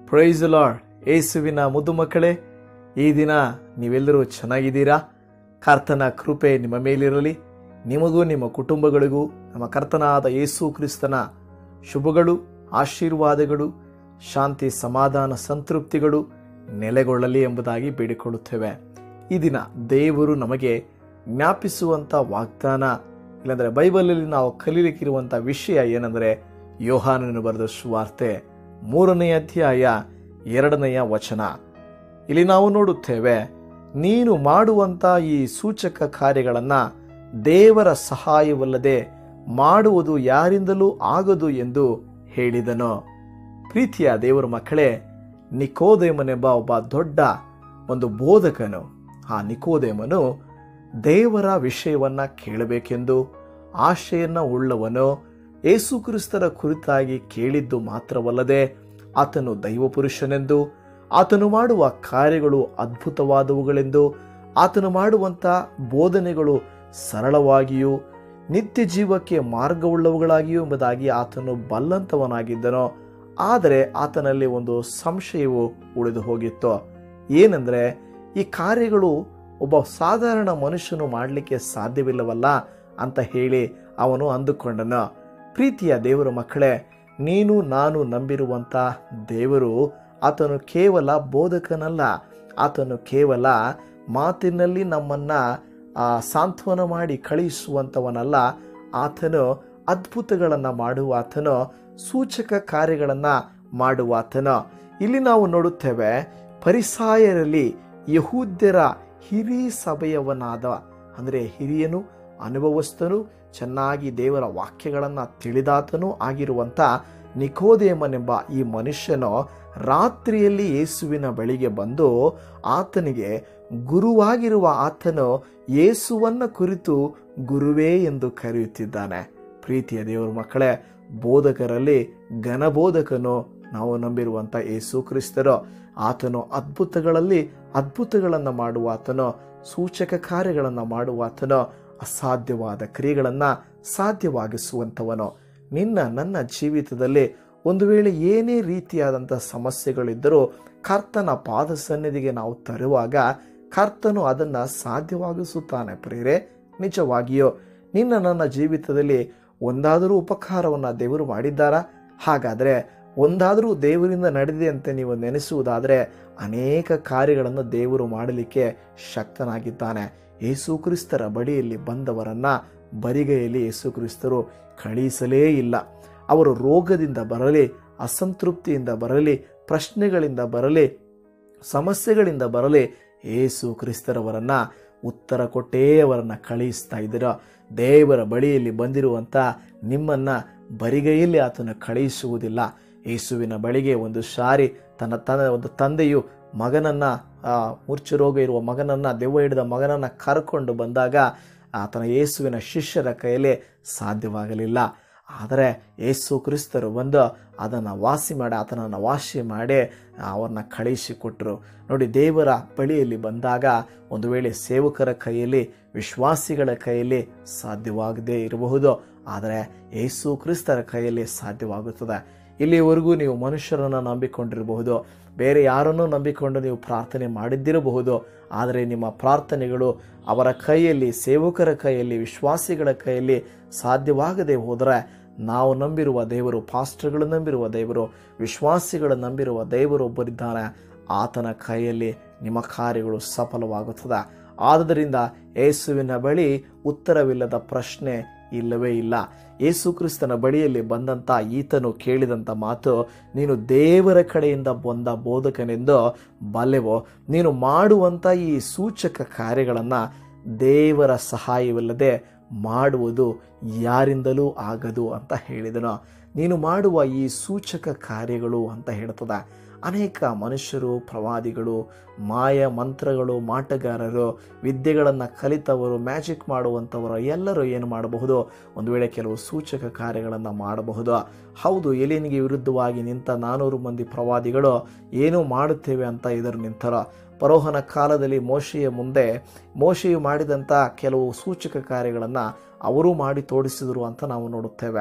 price lord ಏಸುವಿನ ಮುದ್ದು ಮಕ್ಕಳೇ ಈ ದಿನ ನೀವೆಲ್ಲರೂ ಚೆನ್ನಾಗಿದ್ದೀರಾ ಕರ್ತನ ಕೃಪೆ ನಿಮ್ಮ ಮೇಲಿರಲಿ ನಿಮಗೂ ನಿಮ್ಮ ಕುಟುಂಬಗಳಿಗೂ ನಮ್ಮ ಕರ್ತನಾದ ಯೇಸು ಕ್ರಿಸ್ತನ ಶುಭಗಳು ಆಶೀರ್ವಾದಗಳು ಶಾಂತಿ ಸಮಾಧಾನ ಸಂತೃಪ್ತಿಗಳು ನೆಲೆಗೊಳ್ಳಲಿ ಎಂಬುದಾಗಿ ಬೇಡಿಕೊಳ್ಳುತ್ತೇವೆ ಈ ದಿನ ದೇವರು ನಮಗೆ ಜ್ಞಾಪಿಸುವಂಥ ವಾಗ್ದಾನ ಇಲ್ಲಾಂದರೆ ಬೈಬಲಲ್ಲಿ ನಾವು ಕಲೀಲಿಕ್ಕಿರುವಂಥ ವಿಷಯ ಏನೆಂದರೆ ಯೋಹಾನನು ಬರೆದ ಸುವಾರ್ತೆ ಮೂರನೇ ಅಧ್ಯಾಯ ಎರಡನೆಯ ವಚನ ಇಲ್ಲಿ ನಾವು ನೋಡುತ್ತೇವೆ ನೀನು ಮಾಡುವಂಥ ಈ ಸೂಚಕ ಕಾರ್ಯಗಳನ್ನು ದೇವರ ಸಹಾಯವಲ್ಲದೆ ಮಾಡುವುದು ಯಾರಿಂದಲೂ ಆಗದು ಎಂದು ಹೇಳಿದನು ಪ್ರೀತಿಯ ದೇವರ ಮಕ್ಕಳೇ ನಿಕೋದೇಮನೆಂಬ ಒಬ್ಬ ದೊಡ್ಡ ಒಂದು ಬೋಧಕನು ಆ ನಿಕೋದೇಮನು ದೇವರ ವಿಷಯವನ್ನ ಕೇಳಬೇಕೆಂದು ಆಶೆಯನ್ನ ಉಳ್ಳವನು ಯೇಸುಕ್ರಿಸ್ತರ ಕುರಿತಾಗಿ ಕೇಳಿದ್ದು ಮಾತ್ರವಲ್ಲದೆ ಆತನು ದೈವಪುರುಷನೆಂದು ಆತನು ಮಾಡುವ ಕಾರ್ಯಗಳು ಅದ್ಭುತವಾದವುಗಳೆಂದು ಆತನು ಮಾಡುವಂಥ ಬೋಧನೆಗಳು ಸರಳವಾಗಿಯೂ ನಿತ್ಯ ಜೀವಕ್ಕೆ ಮಾರ್ಗವುಳ್ಳವುಗಳಾಗಿಯೂ ಎಂಬುದಾಗಿ ಆತನು ಬಲ್ಲಂತವನಾಗಿದ್ದನೋ ಆದರೆ ಆತನಲ್ಲಿ ಒಂದು ಸಂಶಯವು ಉಳಿದು ಹೋಗಿತ್ತು ಏನೆಂದರೆ ಈ ಕಾರ್ಯಗಳು ಒಬ್ಬ ಸಾಧಾರಣ ಮನುಷ್ಯನು ಮಾಡಲಿಕ್ಕೆ ಸಾಧ್ಯವಿಲ್ಲವಲ್ಲ ಅಂತ ಹೇಳಿ ಅವನು ಅಂದುಕೊಂಡನು ಪ್ರೀತಿಯ ದೇವರ ಮಕ್ಕಳೇ ನೀನು ನಾನು ನಂಬಿರುವಂಥ ದೇವರು ಆತನು ಕೇವಲ ಬೋಧಕನಲ್ಲ ಆತನು ಕೇವಲ ಮಾತಿನಲ್ಲಿ ನಮ್ಮನ್ನ ಆ, ಸಾಂತ್ವನ ಮಾಡಿ ಕಳುಹಿಸುವಂಥವನಲ್ಲ ಆತನು ಅದ್ಭುತಗಳನ್ನು ಮಾಡುವ ಆತನು ಸೂಚಕ ಕಾರ್ಯಗಳನ್ನು ಮಾಡುವ ಆತನು ಇಲ್ಲಿ ನಾವು ನೋಡುತ್ತೇವೆ ಪರಿಸಾಯರಲ್ಲಿ ಯಹೂದ್ಯರ ಹಿರಿ ಸಭೆಯವನಾದ ಅಂದರೆ ಹಿರಿಯನು ಅನುಭವಸ್ಥನು ಚೆನ್ನಾಗಿ ದೇವರ ವಾಕ್ಯಗಳನ್ನು ತಿಳಿದಾತನೂ ಆಗಿರುವಂಥ ನಿಕೋದೇಮನೆಂಬ ಈ ಮನುಷ್ಯನು ರಾತ್ರಿಯಲ್ಲಿ ಯೇಸುವಿನ ಬಳಿಗೆ ಬಂದು ಆತನಿಗೆ ಗುರುವಾಗಿರುವ ಆತನು ಯೇಸುವನ್ನ ಕುರಿತು ಗುರುವೇ ಎಂದು ಕರೆಯುತ್ತಿದ್ದಾನೆ ಪ್ರೀತಿಯ ದೇವರ ಮಕ್ಕಳೇ ಬೋಧಕರಲ್ಲಿ ಘನಬೋಧಕನು ನಾವು ನಂಬಿರುವಂಥ ಯೇಸು ಕ್ರಿಸ್ತರು ಆತನು ಅದ್ಭುತಗಳಲ್ಲಿ ಅದ್ಭುತಗಳನ್ನು ಮಾಡುವ ಆತನು ಸೂಚಕ ಕಾರ್ಯಗಳನ್ನು ಮಾಡುವ ಆತನು ಅಸಾಧ್ಯವಾದ ಕ್ರಿಯೆಗಳನ್ನು ಸಾಧ್ಯವಾಗಿಸುವಂಥವನು ನಿನ್ನ ನನ್ನ ಜೀವಿತದಲ್ಲಿ ಒಂದು ವೇಳೆ ಏನೇ ರೀತಿಯಾದಂಥ ಸಮಸ್ಯೆಗಳಿದ್ದರೂ ಕರ್ತನ ಪಾದ ಸನ್ನಿಧಿಗೆ ನಾವು ತರುವಾಗ ಕರ್ತನು ಅದನ್ನು ಸಾಧ್ಯವಾಗಿಸುತ್ತಾನೆ ಪ್ರೇರೆ ನಿಜವಾಗಿಯೋ ನಿನ್ನ ನನ್ನ ಜೀವಿತದಲ್ಲಿ ಒಂದಾದರೂ ಉಪಕಾರವನ್ನು ದೇವರು ಮಾಡಿದ್ದಾರಾ ಹಾಗಾದರೆ ಒಂದಾದರೂ ದೇವರಿಂದ ನಡೆದಿದೆ ಅಂತ ನೀವು ನೆನೆಸುವುದಾದರೆ ಅನೇಕ ಕಾರ್ಯಗಳನ್ನು ದೇವರು ಮಾಡಲಿಕ್ಕೆ ಶಕ್ತನಾಗಿದ್ದಾನೆ ಯೇಸು ಕ್ರಿಸ್ತರ ಬಳಿಯಲ್ಲಿ ಬಂದವರನ್ನ ಬರಿಗೈಯಲ್ಲಿ ಯೇಸು ಕ್ರಿಸ್ತರು ಕಳುಹಿಸಲೇ ಇಲ್ಲ ಅವರು ರೋಗದಿಂದ ಬರಲಿ ಅಸಂತೃಪ್ತಿಯಿಂದ ಬರಲಿ ಪ್ರಶ್ನೆಗಳಿಂದ ಬರಲಿ ಸಮಸ್ಯೆಗಳಿಂದ ಬರಲಿ ಏಸು ಕ್ರಿಸ್ತರವರನ್ನ ಉತ್ತರ ಕೊಟ್ಟೇ ಅವರನ್ನ ಕಳುಹಿಸ್ತಾ ಇದ್ದೀರ ದೇವರ ಬಳಿಯಲ್ಲಿ ಬಂದಿರುವಂಥ ನಿಮ್ಮನ್ನ ಬರಿಗೈಯಲ್ಲಿ ಆತನು ಕಳುಹಿಸುವುದಿಲ್ಲ ಯೇಸುವಿನ ಬಳಿಗೆ ಒಂದು ಸಾರಿ ತನ್ನ ತನ್ನ ಒಂದು ತಂದೆಯು ಮಗನನ್ನ ಆ, ಮೂರ್ಛೆ ರೋಗ ಇರುವ ಮಗನನ್ನ ದೆವ್ವ ಹಿಡಿದ ಮಗನನ್ನ ಕರ್ಕೊಂಡು ಬಂದಾಗ ಆತನ ಯೇಸುವಿನ ಶಿಷ್ಯರ ಕೈಯಲ್ಲಿ ಸಾಧ್ಯವಾಗಲಿಲ್ಲ ಆದರೆ ಯೇಸು ಕ್ರಿಸ್ತರು ಬಂದು ಅದನ್ನು ವಾಸಿ ಮಾಡಿ ಆತನನ್ನು ವಾಸಿ ಮಾಡಿ ಅವ್ರನ್ನ ಕಳುಹಿಸಿಕೊಟ್ರು ನೋಡಿ ದೇವರ ಬಳಿಯಲ್ಲಿ ಬಂದಾಗ ಒಂದು ವೇಳೆ ಸೇವಕರ ಕೈಯಲ್ಲಿ ವಿಶ್ವಾಸಿಗಳ ಕೈಯಲ್ಲಿ ಸಾಧ್ಯವಾಗದೇ ಇರಬಹುದು ಆದರೆ ಯೇಸು ಕ್ರಿಸ್ತರ ಕೈಯಲ್ಲಿ ಸಾಧ್ಯವಾಗುತ್ತದೆ ಇಲ್ಲಿವರೆಗೂ ನೀವು ಮನುಷ್ಯರನ್ನು ನಂಬಿಕೊಂಡಿರಬಹುದು ಬೇರೆ ಯಾರನ್ನೂ ನಂಬಿಕೊಂಡು ನೀವು ಪ್ರಾರ್ಥನೆ ಮಾಡಿದ್ದಿರಬಹುದು ಆದರೆ ನಿಮ್ಮ ಪ್ರಾರ್ಥನೆಗಳು ಅವರ ಕೈಯಲ್ಲಿ ಸೇವಕರ ಕೈಯಲ್ಲಿ ವಿಶ್ವಾಸಿಗಳ ಕೈಯಲ್ಲಿ ಸಾಧ್ಯವಾಗದೆ ಹೋದರೆ ನಾವು ನಂಬಿರುವ ದೇವರು ಪಾಸ್ಟರ್ಗಳು ನಂಬಿರುವ ದೇವರು ವಿಶ್ವಾಸಿಗಳು ನಂಬಿರುವ ದೇವರು ಒಬ್ಬರಿದ್ದಾನೆ ಆತನ ಕೈಯಲ್ಲಿ ನಿಮ್ಮ ಕಾರ್ಯಗಳು ಸಫಲವಾಗುತ್ತದೆ ಆದ್ದರಿಂದ ಯೇಸುವಿನ ಬಳಿ ಉತ್ತರವಿಲ್ಲದ ಪ್ರಶ್ನೆ ಇಲ್ಲವೇ ಇಲ್ಲ ಯೇಸು ಕ್ರಿಸ್ತನ ಬಳಿಯಲ್ಲಿ ಬಂದಂಥ ಈತನು ಕೇಳಿದಂಥ ಮಾತು ನೀನು ದೇವರ ಕಡೆಯಿಂದ ಬಂದ ಬೋಧಕನೆಂದು ಬಲ್ಲೆವೋ ನೀನು ಮಾಡುವಂಥ ಈ ಸೂಚಕ ಕಾರ್ಯಗಳನ್ನು ದೇವರ ಸಹಾಯವಿಲ್ಲದೆ ಮಾಡುವುದು ಯಾರಿಂದಲೂ ಆಗದು ಅಂತ ಹೇಳಿದನು ನೀನು ಮಾಡುವ ಈ ಸೂಚಕ ಕಾರ್ಯಗಳು ಅಂತ ಹೇಳ್ತದೆ ಅನೇಕ ಮನುಷ್ಯರು ಪ್ರವಾದಿಗಳು ಮಾಯ ಮಂತ್ರಗಳು ಮಾಟಗಾರರು ವಿದ್ಯೆಗಳನ್ನು ಕಲಿತವರು ಮ್ಯಾಜಿಕ್ ಮಾಡುವಂಥವರು ಎಲ್ಲರೂ ಏನು ಮಾಡಬಹುದು ಒಂದು ವೇಳೆ ಕೆಲವು ಸೂಚಕ ಕಾರ್ಯಗಳನ್ನು ಮಾಡಬಹುದು ಹೌದು ಎಲಿನಿಗೆ ವಿರುದ್ಧವಾಗಿ ನಿಂತ ನಾನೂರು ಮಂದಿ ಪ್ರವಾದಿಗಳು ಏನೂ ಮಾಡುತ್ತೇವೆ ಅಂತ ಎದುರು ನಿಂತರ ಪರೋಹನ ಕಾಲದಲ್ಲಿ ಮೋಶೆಯ ಮುಂದೆ ಮೋಶೆಯು ಮಾಡಿದಂಥ ಕೆಲವು ಸೂಚಕ ಕಾರ್ಯಗಳನ್ನು ಅವರೂ ಮಾಡಿ ತೋರಿಸಿದರು ಅಂತ ನಾವು ನೋಡುತ್ತೇವೆ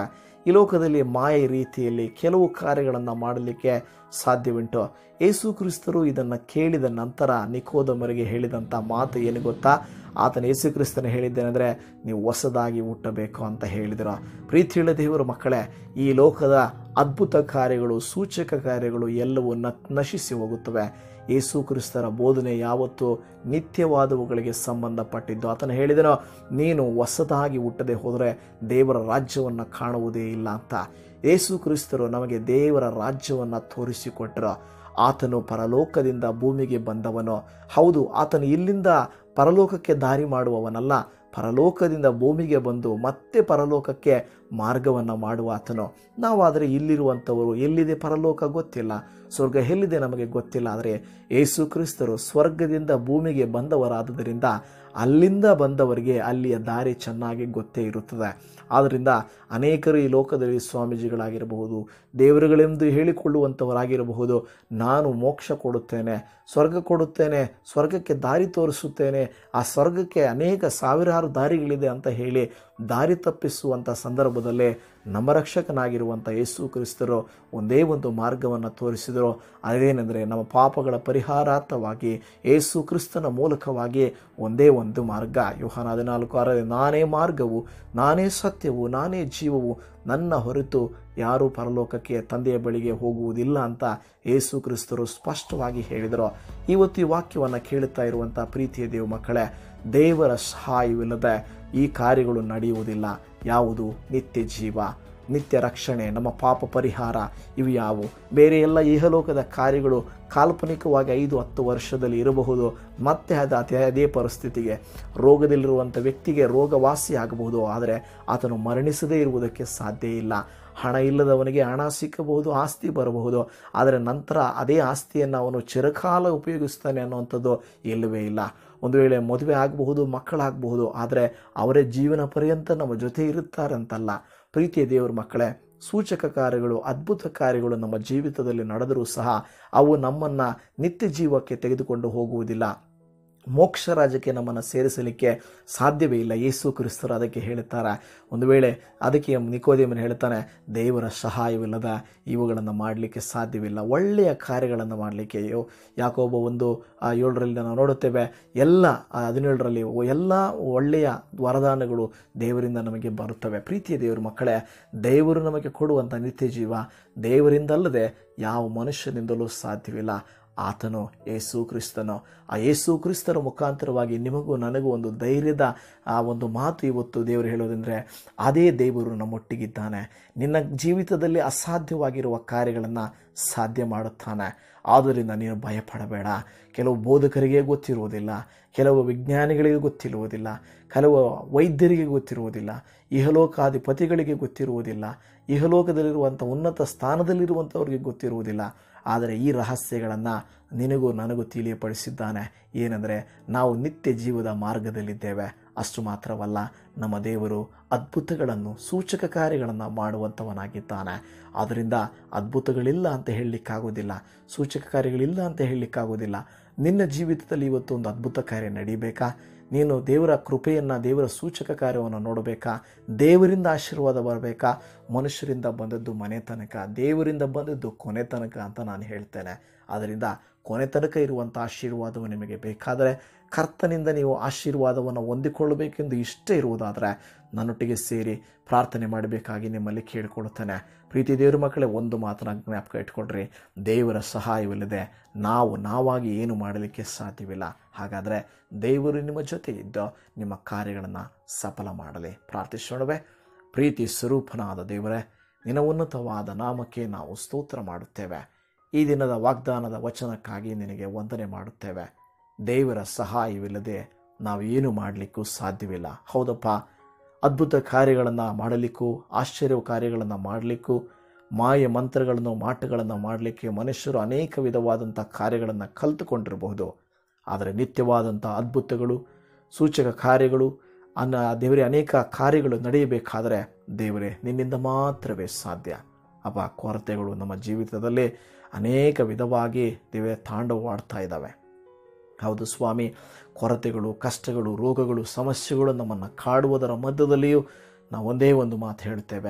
ಈ ಲೋಕದಲ್ಲಿ ಮಾಯ ರೀತಿಯಲ್ಲಿ ಕೆಲವು ಕಾರ್ಯಗಳನ್ನು ಮಾಡಲಿಕ್ಕೆ ಸಾಧ್ಯವುಂಟು ಯೇಸು ಕ್ರಿಸ್ತರು ಇದನ್ನು ಕೇಳಿದ ನಂತರ ನಿಕೋದಮರಿಗೆ ಹೇಳಿದಂಥ ಮಾತು ಏನು ಗೊತ್ತಾ ಆತನ ಯೇಸು ಕ್ರಿಸ್ತನ ಹೇಳಿದ್ದೇನೆಂದರೆ ನೀವು ಹೊಸದಾಗಿ ಹುಟ್ಟಬೇಕು ಅಂತ ಹೇಳಿದರು ಪ್ರೀತಿಯುಳ್ಳ ದೇವರ ಮಕ್ಕಳೇ ಈ ಲೋಕದ ಅದ್ಭುತ ಕಾರ್ಯಗಳು ಸೂಚಕ ಕಾರ್ಯಗಳು ಎಲ್ಲವೂ ನ ನಶಿಸಿ ಹೋಗುತ್ತವೆ ಯೇಸು ಕ್ರಿಸ್ತರ ಬೋಧನೆ ಯಾವತ್ತೂ ನಿತ್ಯವಾದವುಗಳಿಗೆ ಸಂಬಂಧಪಟ್ಟಿದ್ದು ಆತನು ಹೇಳಿದನೋ ನೀನು ಹೊಸದಾಗಿ ಹುಟ್ಟದೆ ಹೋದರೆ ದೇವರ ರಾಜ್ಯವನ್ನು ಕಾಣುವುದೇ ಇಲ್ಲ ಅಂತ ಯೇಸು ಕ್ರಿಸ್ತರು ನಮಗೆ ದೇವರ ರಾಜ್ಯವನ್ನು ತೋರಿಸಿಕೊಟ್ಟರು ಆತನು ಪರಲೋಕದಿಂದ ಭೂಮಿಗೆ ಬಂದವನು ಹೌದು ಆತನು ಇಲ್ಲಿಂದ ಪರಲೋಕಕ್ಕೆ ದಾರಿ ಮಾಡುವವನಲ್ಲ ಪರಲೋಕದಿಂದ ಭೂಮಿಗೆ ಬಂದು ಮತ್ತೆ ಪರಲೋಕಕ್ಕೆ ಮಾರ್ಗವನ್ನು ಮಾಡುವ ಆತನು ನಾವಾದರೆ ಇಲ್ಲಿರುವಂಥವರು ಎಲ್ಲಿದೆ ಪರಲೋಕ ಗೊತ್ತಿಲ್ಲ ಸ್ವರ್ಗ ಎಲ್ಲಿದೆ ನಮಗೆ ಗೊತ್ತಿಲ್ಲ ಆದರೆ ಯೇಸು ಕ್ರಿಸ್ತರು ಸ್ವರ್ಗದಿಂದ ಭೂಮಿಗೆ ಬಂದವರಾದುದರಿಂದ ಅಲ್ಲಿಂದ ಬಂದವರಿಗೆ ಅಲ್ಲಿಯ ದಾರಿ ಚೆನ್ನಾಗಿ ಗೊತ್ತೇ ಇರುತ್ತದೆ ಆದ್ದರಿಂದ ಅನೇಕರು ಈ ಲೋಕದಲ್ಲಿ ಸ್ವಾಮೀಜಿಗಳಾಗಿರಬಹುದು ದೇವರುಗಳೆಂದು ಹೇಳಿಕೊಳ್ಳುವಂಥವರಾಗಿರಬಹುದು ನಾನು ಮೋಕ್ಷ ಕೊಡುತ್ತೇನೆ ಸ್ವರ್ಗ ಕೊಡುತ್ತೇನೆ ಸ್ವರ್ಗಕ್ಕೆ ದಾರಿ ತೋರಿಸುತ್ತೇನೆ ಆ ಸ್ವರ್ಗಕ್ಕೆ ಅನೇಕ ಸಾವಿರಾರು ದಾರಿಗಳಿದೆ ಅಂತ ಹೇಳಿ ದಾರಿ ತಪ್ಪಿಸುವಂಥ ಸಂದರ್ಭದಲ್ಲೇ ನಮ್ಮ ರಕ್ಷಕನಾಗಿರುವಂಥ ಯೇಸು ಕ್ರಿಸ್ತರು ಒಂದೇ ಒಂದು ಮಾರ್ಗವನ್ನು ತೋರಿಸಿದರು ಅದೇನೆಂದರೆ ನಮ್ಮ ಪಾಪಗಳ ಪರಿಹಾರಾರ್ಥವಾಗಿ ಯೇಸು ಕ್ರಿಸ್ತನ ಮೂಲಕವಾಗಿ ಒಂದೇ ಒಂದು ಮಾರ್ಗ ಯೋಹಾನ ಹದಿನಾಲ್ಕು ಆರರಲ್ಲಿ ನಾನೇ ಮಾರ್ಗವು ನಾನೇ ಸತ್ಯವು ನಾನೇ ಜೀವವು ನನ್ನ ಹೊರತು ಯಾರೂ ಪರಲೋಕಕ್ಕೆ ತಂದೆಯ ಬಳಿಗೆ ಹೋಗುವುದಿಲ್ಲ ಅಂತ ಯೇಸು ಕ್ರಿಸ್ತರು ಸ್ಪಷ್ಟವಾಗಿ ಹೇಳಿದರು ಇವತ್ತು ಈ ವಾಕ್ಯವನ್ನು ಕೇಳುತ್ತಾ ಇರುವಂಥ ಪ್ರೀತಿಯ ದೇವ ಮಕ್ಕಳೇ ದೇವರ ಸಹಾಯವಿಲ್ಲದೆ ಈ ಕಾರ್ಯಗಳು ನಡೆಯುವುದಿಲ್ಲ ಯಾವುದು ನಿತ್ಯ ಜೀವ ನಿತ್ಯ ರಕ್ಷಣೆ ನಮ್ಮ ಪಾಪ ಪರಿಹಾರ ಇವು ಯಾವುವು ಬೇರೆ ಎಲ್ಲ ಇಹಲೋಕದ ಕಾರ್ಯಗಳು ಕಾಲ್ಪನಿಕವಾಗಿ ಐದು ಹತ್ತು ವರ್ಷದಲ್ಲಿ ಇರಬಹುದು ಮತ್ತೆ ಅದು ಅದೇ ಅದೇ ಪರಿಸ್ಥಿತಿಗೆ ರೋಗದಲ್ಲಿರುವಂಥ ವ್ಯಕ್ತಿಗೆ ರೋಗವಾಸಿ ಆಗಬಹುದು ಆದರೆ ಆತನು ಮರಣಿಸದೇ ಇರುವುದಕ್ಕೆ ಸಾಧ್ಯ ಇಲ್ಲ ಹಣ ಇಲ್ಲದವನಿಗೆ ಹಣ ಸಿಕ್ಕಬಹುದು ಆಸ್ತಿ ಬರಬಹುದು ಆದರೆ ನಂತರ ಅದೇ ಆಸ್ತಿಯನ್ನು ಅವನು ಚಿರಕಾಲ ಉಪಯೋಗಿಸ್ತಾನೆ ಅನ್ನುವಂಥದ್ದು ಇಲ್ಲವೇ ಇಲ್ಲ ಒಂದು ವೇಳೆ ಮದುವೆ ಆಗಬಹುದು ಮಕ್ಕಳಾಗಬಹುದು ಆದರೆ ಅವರೇ ಜೀವನ ಪರ್ಯಂತ ನಮ್ಮ ಜೊತೆ ಇರುತ್ತಾರಂತಲ್ಲ ಪ್ರೀತಿಯ ದೇವರ ಮಕ್ಕಳೇ ಸೂಚಕ ಕಾರ್ಯಗಳು ಅದ್ಭುತ ಕಾರ್ಯಗಳು ನಮ್ಮ ಜೀವಿತದಲ್ಲಿ ನಡೆದರೂ ಸಹ ಅವು ನಮ್ಮನ್ನು ನಿತ್ಯ ಜೀವಕ್ಕೆ ತೆಗೆದುಕೊಂಡು ಹೋಗುವುದಿಲ್ಲ ಮೋಕ್ಷ ರಾಜ್ಯಕ್ಕೆ ನಮ್ಮನ್ನು ಸೇರಿಸಲಿಕ್ಕೆ ಸಾಧ್ಯವೇ ಇಲ್ಲ ಯೇಸು ಕ್ರಿಸ್ತರು ಅದಕ್ಕೆ ಹೇಳುತ್ತಾರೆ ಒಂದು ವೇಳೆ ಅದಕ್ಕೆ ನಿಕೋದೇಮನ್ ಹೇಳ್ತಾನೆ ದೇವರ ಸಹಾಯವಿಲ್ಲದ ಇವುಗಳನ್ನು ಮಾಡಲಿಕ್ಕೆ ಸಾಧ್ಯವಿಲ್ಲ ಒಳ್ಳೆಯ ಕಾರ್ಯಗಳನ್ನು ಮಾಡಲಿಕ್ಕೆ ಯೋ ಯಾಕೊಬ್ಬ ಒಂದು ಆ, ಏಳರಲ್ಲಿ ನಾವು ನೋಡುತ್ತೇವೆ ಎಲ್ಲ ಆ, ಹದಿನೇಳರಲ್ಲಿ ಎಲ್ಲ ಒಳ್ಳೆಯ ವರದಾನಗಳು ದೇವರಿಂದ ನಮಗೆ ಬರುತ್ತವೆ ಪ್ರೀತಿಯ ದೇವರ ಮಕ್ಕಳೇ ದೇವರು ನಮಗೆ ಕೊಡುವಂಥ ನಿತ್ಯ ಜೀವ ದೇವರಿಂದಲ್ಲದೆ ಯಾವ ಮನುಷ್ಯನಿಂದಲೂ ಸಾಧ್ಯವಿಲ್ಲ ಆತನು ಯೇಸು ಕ್ರಿಸ್ತನು ಆ ಯೇಸು ಕ್ರಿಸ್ತರ ಮುಖಾಂತರವಾಗಿ ನಿಮಗೂ ನನಗೂ ಒಂದು ಧೈರ್ಯದ ಆ ಒಂದು ಮಾತು ಇವತ್ತು ದೇವರು ಹೇಳೋದಂದರೆ ಅದೇ ದೇವರು ನಮ್ಮೊಟ್ಟಿಗಿದ್ದಾನೆ ನಿನ್ನ ಜೀವಿತದಲ್ಲಿ ಅಸಾಧ್ಯವಾಗಿರುವ ಕಾರ್ಯಗಳನ್ನು ಸಾಧ್ಯ ಮಾಡುತ್ತಾನೆ ಆದ್ದರಿಂದ ನೀನು ಭಯಪಡಬೇಡ ಕೆಲವು ಬೋಧಕರಿಗೆ ಗೊತ್ತಿರುವುದಿಲ್ಲ ಕೆಲವು ವಿಜ್ಞಾನಿಗಳಿಗೆ ಗೊತ್ತಿರುವುದಿಲ್ಲ ಕೆಲವು ವೈದ್ಯರಿಗೆ ಗೊತ್ತಿರುವುದಿಲ್ಲ ಇಹಲೋಕಾಧಿಪತಿಗಳಿಗೆ ಗೊತ್ತಿರುವುದಿಲ್ಲ ಇಹಲೋಕದಲ್ಲಿರುವಂಥ ಉನ್ನತ ಸ್ಥಾನದಲ್ಲಿರುವಂಥವ್ರಿಗೆ ಗೊತ್ತಿರುವುದಿಲ್ಲ ಆದರೆ ಈ ರಹಸ್ಯಗಳನ್ನು ನಿನಗೂ ನನಗೂ ತಿಳಿಯಪಡಿಸಿದ್ದಾನೆ ಏನೆಂದರೆ ನಾವು ನಿತ್ಯ ಜೀವದ ಮಾರ್ಗದಲ್ಲಿದ್ದೇವೆ ಅಷ್ಟು ಮಾತ್ರವಲ್ಲ ನಮ್ಮ ದೇವರು ಅದ್ಭುತಗಳನ್ನು ಸೂಚಕ ಕಾರ್ಯಗಳನ್ನು ಮಾಡುವಂಥವನಾಗಿದ್ದಾನೆ ಆದ್ದರಿಂದ ಅದ್ಭುತಗಳಿಲ್ಲ ಅಂತ ಹೇಳಲಿಕ್ಕಾಗೋದಿಲ್ಲ ಸೂಚಕ ಕಾರ್ಯಗಳಿಲ್ಲ ಅಂತ ಹೇಳಲಿಕ್ಕಾಗೋದಿಲ್ಲ ನಿನ್ನ ಜೀವಿತದಲ್ಲಿ ಇವತ್ತು ಒಂದು ಅದ್ಭುತ ಕಾರ್ಯ ನಡೀಬೇಕಾ ನೀನು ದೇವರ ಕೃಪೆಯನ್ನು ದೇವರ ಸೂಚಕ ಕಾರ್ಯವನ್ನು ನೋಡಬೇಕಾ ದೇವರಿಂದ ಆಶೀರ್ವಾದ ಬರಬೇಕಾ ಮನುಷ್ಯರಿಂದ ಬಂದದ್ದು ಮನೆ ತನಕ ದೇವರಿಂದ ಬಂದದ್ದು ಕೊನೆ ತನಕ ಅಂತ ನಾನು ಹೇಳ್ತೇನೆ ಆದ್ದರಿಂದ ಕೊನೆ ತನಕ ಇರುವಂಥ ಆಶೀರ್ವಾದವು ನಿಮಗೆ ಬೇಕಾದರೆ ಕರ್ತನಿಂದ ನೀವು ಆಶೀರ್ವಾದವನ್ನು ಹೊಂದಿಕೊಳ್ಳಬೇಕೆಂದು ಇಷ್ಟ ಇರುವುದಾದರೆ ನನ್ನೊಟ್ಟಿಗೆ ಸೇರಿ ಪ್ರಾರ್ಥನೆ ಮಾಡಬೇಕಾಗಿ ನಿಮ್ಮಲ್ಲಿ ಕೇಳಿಕೊಳ್ಳುತ್ತೇನೆ ಪ್ರೀತಿ ದೇವರ ಮಕ್ಕಳೇ ಒಂದು ಮಾತನ್ನ ಜ್ಞಾಪಕ ಇಟ್ಕೊಳ್ರಿ ದೇವರ ಸಹಾಯವಿಲ್ಲದೆ ನಾವು ನಾವಾಗಿ ಏನು ಮಾಡಲಿಕ್ಕೆ ಸಾಧ್ಯವಿಲ್ಲ ಹಾಗಾದರೆ ದೇವರು ನಿಮ್ಮ ಜೊತೆ ಇದ್ದು ನಿಮ್ಮ ಕಾರ್ಯಗಳನ್ನು ಸಫಲ ಮಾಡಲಿ ಪ್ರಾರ್ಥಿಸೋಣವೇ ಪ್ರೀತಿ ಸ್ವರೂಪನಾದ ದೇವರೇ ನಿನ್ನ ಉನ್ನತವಾದ ನಾಮಕ್ಕೆ ನಾವು ಸ್ತೋತ್ರ ಮಾಡುತ್ತೇವೆ ಈ ದಿನದ ವಾಗ್ದಾನದ ವಚನಕ್ಕಾಗಿ ನಿನಗೆ ವಂದನೆ ಮಾಡುತ್ತೇವೆ ದೇವರ ಸಹಾಯವಿಲ್ಲದೆ ನಾವು ಏನು ಮಾಡಲಿಕ್ಕೂ ಸಾಧ್ಯವಿಲ್ಲ ಹೌದಪ್ಪ ಅದ್ಭುತ ಕಾರ್ಯಗಳನ್ನು ಮಾಡಲಿಕ್ಕೂ ಆಶ್ಚರ್ಯ ಕಾರ್ಯಗಳನ್ನು ಮಾಡಲಿಕ್ಕೂ ಮಾಯ ಮಂತ್ರಗಳನ್ನು ಮಾಟಗಳನ್ನು ಮಾಡಲಿಕ್ಕೆ ಮನುಷ್ಯರು ಅನೇಕ ವಿಧವಾದಂಥ ಕಾರ್ಯಗಳನ್ನು ಕಲಿತುಕೊಂಡಿರಬಹುದು ಆದರೆ ನಿತ್ಯವಾದಂಥ ಅದ್ಭುತಗಳು ಸೂಚಕ ಕಾರ್ಯಗಳು ಅನ್ನ ದೇವರೇ ಅನೇಕ ಕಾರ್ಯಗಳು ನಡೆಯಬೇಕಾದರೆ ದೇವರೇ ನಿನ್ನಿಂದ ಮಾತ್ರವೇ ಸಾಧ್ಯ ಅಪ್ಪ ಕೊರತೆಗಳು ನಮ್ಮ ಜೀವಿತದಲ್ಲಿ ಅನೇಕ ವಿಧವಾಗಿ ದೇವರೇ ತಾಂಡವವಾಡ್ತಾ ಇದ್ದಾವೆ ಹೌದು ಸ್ವಾಮಿ ಕೊರತೆಗಳು ಕಷ್ಟಗಳು ರೋಗಗಳು ಸಮಸ್ಯೆಗಳು ನಮ್ಮನ್ನು ಕಾಡುವುದರ ಮಧ್ಯದಲ್ಲಿಯೂ ನಾವು ಒಂದೇ ಒಂದು ಮಾತು ಹೇಳ್ತೇವೆ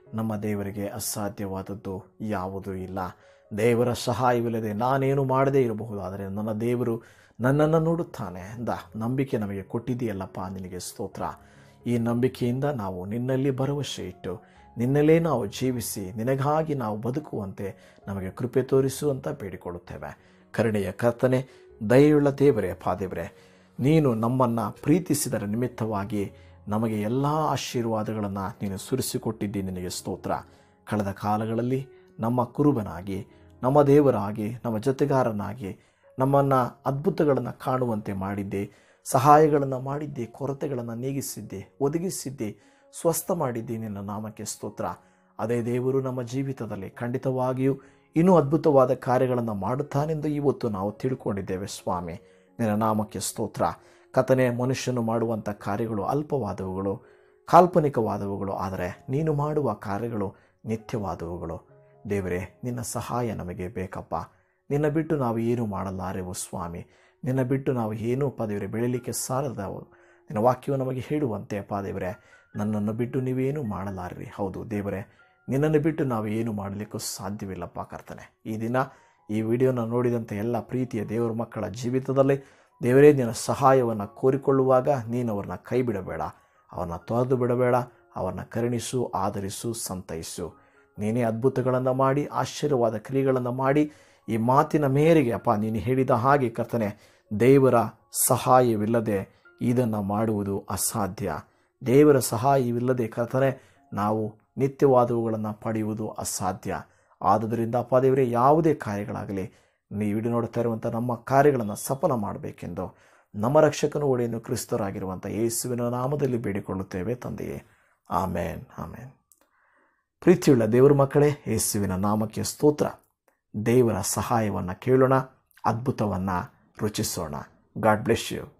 ನಮ್ಮ ದೇವರಿಗೆ ಅಸಾಧ್ಯವಾದದ್ದು ಯಾವುದೂ ಇಲ್ಲ ದೇವರ ಸಹಾಯವಿಲ್ಲದೆ ನಾನೇನು ಮಾಡದೇ ಇರಬಹುದು ಆದರೆ ನನ್ನ ದೇವರು ನನ್ನನ್ನು ನೋಡುತ್ತಾನೆ ಎಂದ ನಂಬಿಕೆ ನಮಗೆ ಕೊಟ್ಟಿದೆಯಲ್ಲಪ್ಪ ನಿನಗೆ ಸ್ತೋತ್ರ ಈ ನಂಬಿಕೆಯಿಂದ ನಾವು ನಿನ್ನಲ್ಲಿ ಭರವಸೆ ಇಟ್ಟು ನಿನ್ನಲ್ಲೇ ನಾವು ಜೀವಿಸಿ ನಿನಗಾಗಿ ನಾವು ಬದುಕುವಂತೆ ನಮಗೆ ಕೃಪೆ ತೋರಿಸು ಅಂತ ಬೇಡಿಕೊಳ್ಳುತ್ತೇವೆ ಕರುಣೆಯ ಕರ್ತನೆ ದಯೆಯುಳ್ಳ ದೇವರೇ ಪಾದೇವರೇ ನೀನು ನಮ್ಮನ್ನು ಪ್ರೀತಿಸಿದರ ನಿಮಿತ್ತವಾಗಿ ನಮಗೆ ಎಲ್ಲ ಆಶೀರ್ವಾದಗಳನ್ನು ನೀನು ಸುರಿಸಿಕೊಟ್ಟಿದ್ದಿ ನಿನಗೆ ಸ್ತೋತ್ರ ಕಳೆದ ಕಾಲಗಳಲ್ಲಿ ನಮ್ಮ ಕುರುಬನಾಗಿ ನಮ್ಮ ದೇವರಾಗಿ ನಮ್ಮ ಜೊತೆಗಾರನಾಗಿ ನಮ್ಮನ್ನು ಅದ್ಭುತಗಳನ್ನು ಕಾಣುವಂತೆ ಮಾಡಿದ್ದೆ ಸಹಾಯಗಳನ್ನು ಮಾಡಿದ್ದೆ ಕೊರತೆಗಳನ್ನು ನೀಗಿಸಿದ್ದೆ ಒದಗಿಸಿದ್ದೆ ಸ್ವಸ್ಥ ಮಾಡಿದ್ದೆ ನಿನ್ನ ನಾಮಕ್ಕೆ ಸ್ತೋತ್ರ ಅದೇ ದೇವರು ನಮ್ಮ ಜೀವಿತದಲ್ಲಿ ಖಂಡಿತವಾಗಿಯೂ ಇನ್ನೂ ಅದ್ಭುತವಾದ ಕಾರ್ಯಗಳನ್ನು ಮಾಡುತ್ತಾನೆಂದು ಇವತ್ತು ನಾವು ತಿಳ್ಕೊಂಡಿದ್ದೇವೆ ಸ್ವಾಮಿ ನಿನ್ನ ನಾಮಕ್ಕೆ ಸ್ತೋತ್ರ ಕಥನೆ ಮನುಷ್ಯನು ಮಾಡುವಂಥ ಕಾರ್ಯಗಳು ಅಲ್ಪವಾದವುಗಳು ಕಾಲ್ಪನಿಕವಾದವುಗಳು ಆದರೆ ನೀನು ಮಾಡುವ ಕಾರ್ಯಗಳು ನಿತ್ಯವಾದವುಗಳು ದೇವರೇ ನಿನ್ನ ಸಹಾಯ ನಮಗೆ ಬೇಕಪ್ಪ ನಿನ್ನ ಬಿಟ್ಟು ನಾವು ಏನು ಮಾಡಲಾರೆವು ಸ್ವಾಮಿ ನಿನ್ನ ಬಿಟ್ಟು ನಾವು ಏನೂ ಪದೇವರೇ ಬೆಳೀಲಿಕ್ಕೆ ಸಾಲದವು ನಿನ್ನ ವಾಕ್ಯವು ನಮಗೆ ಹೇಳುವಂತೆ ಅಪ್ಪ ದೇವರೇ ನನ್ನನ್ನು ಬಿಟ್ಟು ನೀವೇನು ಮಾಡಲಾರ್ರಿ ಹೌದು ದೇವರೇ ನಿನ್ನನ್ನು ಬಿಟ್ಟು ನಾವು ಏನು ಮಾಡಲಿಕ್ಕೂ ಸಾಧ್ಯವಿಲ್ಲಪ್ಪ ಕರ್ತನೆ ಈ ದಿನ ಈ ವಿಡಿಯೋನ ನೋಡಿದಂಥ ಎಲ್ಲ ಪ್ರೀತಿಯ ದೇವರ ಮಕ್ಕಳ ಜೀವಿತದಲ್ಲಿ ದೇವರೇ ನಿನ್ನ ಸಹಾಯವನ್ನು ಕೋರಿಕೊಳ್ಳುವಾಗ ನೀನು ಅವ್ರನ್ನ ಕೈ ಬಿಡಬೇಡ ಅವನ್ನ ತೊರೆದು ಬಿಡಬೇಡ ಅವನ್ನ ಕರುಣಿಸು ಆಧರಿಸು ಸಂತೈಸು ನೀನೇ ಅದ್ಭುತಗಳನ್ನು ಮಾಡಿ ಆಶ್ಚರ್ಯವಾದ ಕ್ರಿಯೆಗಳನ್ನು ಮಾಡಿ ಈ ಮಾತಿನ ಮೇರೆಗೆ ಅಪ್ಪ ನೀನು ಹೇಳಿದ ಹಾಗೆ ಕರ್ತನೆ ದೇವರ ಸಹಾಯವಿಲ್ಲದೆ ಇದನ್ನು ಮಾಡುವುದು ಅಸಾಧ್ಯ ದೇವರ ಸಹಾಯವಿಲ್ಲದೆ ಕರ್ತನೆ ನಾವು ನಿತ್ಯವಾದವುಗಳನ್ನು ಪಡೆಯುವುದು ಅಸಾಧ್ಯ ಆದುದರಿಂದ ಅಪ್ಪ ದೇವರೇ ಯಾವುದೇ ಕಾರ್ಯಗಳಾಗಲಿ ನೀವು ವಿಡಿಯೋ ನೋಡ್ತಾ ಇರುವಂಥ ನಮ್ಮ ಕಾರ್ಯಗಳನ್ನು ಸಫಲ ಮಾಡಬೇಕೆಂದು ನಮ್ಮ ರಕ್ಷಕನು ಒಡೆಯನ್ನು ಕ್ರಿಸ್ತರಾಗಿರುವಂಥ ಯೇಸುವಿನ ನಾಮದಲ್ಲಿ ಬೇಡಿಕೊಳ್ಳುತ್ತೇವೆ ತಂದೆಯೇ ಆಮೇನ್ ಆಮೇನ್ ಪ್ರೀತಿಯುಳ್ಳ ದೇವರ ಮಕ್ಕಳೇ ಯೇಸುವಿನ ನಾಮಕ್ಕೆ ಸ್ತೋತ್ರ ದೇವರ ಸಹಾಯವನ್ನು ಕೇಳೋಣ ಅದ್ಭುತವನ್ನು ರುಚಿಸೋಣ ಗಾಡ್ ಬ್ಲೆಸ್ ಯು